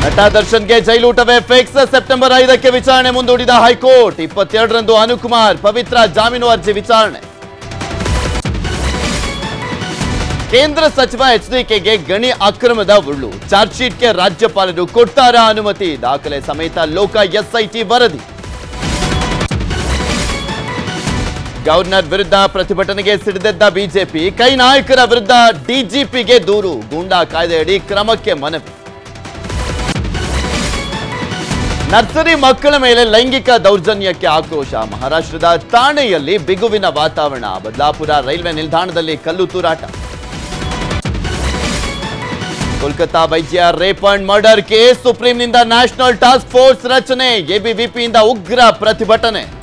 ನಟ ದರ್ಶನ್ಗೆ ಜೈಲೂಟವೇ fix September ಐದಕ್ಕೆ ವಿಚಾರಣೆ ಮುಂದೂಡಿದ ಹೈಕೋರ್ಟ್ ಇಪ್ಪತ್ತೆರಡರಂದು ಅನುಕುಮಾರ್ ಪವಿತ್ರ ಜಾಮೀನು ಅರ್ಜಿ ವಿಚಾರಣೆ ಕೇಂದ್ರ ಸಚಿವ ಎಚ್ಡಿಕೆಗೆ ಗಣಿ ಅಕ್ರಮದ ಉರುಳು ಚಾರ್ಜ್ ಶೀಟ್ಗೆ ರಾಜ್ಯಪಾಲರು ಕೊಟ್ಟಾರ ಅನುಮತಿ ದಾಖಲೆ ಸಮೇತ ಲೋಕ ಎಸ್ಐಟಿ ವರದಿ ಗವರ್ನರ್ ವಿರುದ್ಧ ಪ್ರತಿಭಟನೆಗೆ ಸಿಡಿದೆದ್ದ ಬಿಜೆಪಿ ಕೈ ನಾಯಕರ ವಿರುದ್ಧ ಡಿಜಿಪಿಗೆ ದೂರು ಗೂಂಡಾ ಕಾಯ್ದೆಯಡಿ ಕ್ರಮಕ್ಕೆ ಮನವಿ ನರ್ಸರಿ ಮಕ್ಕಳ ಮೇಲೆ ಲೈಂಗಿಕ ದೌರ್ಜನ್ಯಕ್ಕೆ ಆಕ್ರೋಶ ಮಹಾರಾಷ್ಟ್ರದ ಠಾಣೆಯಲ್ಲಿ ಬಿಗುವಿನ ವಾತಾವರಣ ಬದಲಾಪುರ ರೈಲ್ವೆ ನಿಲ್ದಾಣದಲ್ಲಿ ಕಲ್ಲು ತೂರಾಟ ಕೋಲ್ಕತಾ ವೈದ್ಯ ರೇಪ್ ಅಂಡ್ ಮರ್ಡರ್ ಕೇಸ್ ಸುಪ್ರೀಂನಿಂದ ನ್ಯಾಷನಲ್ ಟಾಸ್ಕ್ ಫೋರ್ಸ್ ರಚನೆ ಎಬಿವಿಪಿಯಿಂದ ಉಗ್ರ ಪ್ರತಿಭಟನೆ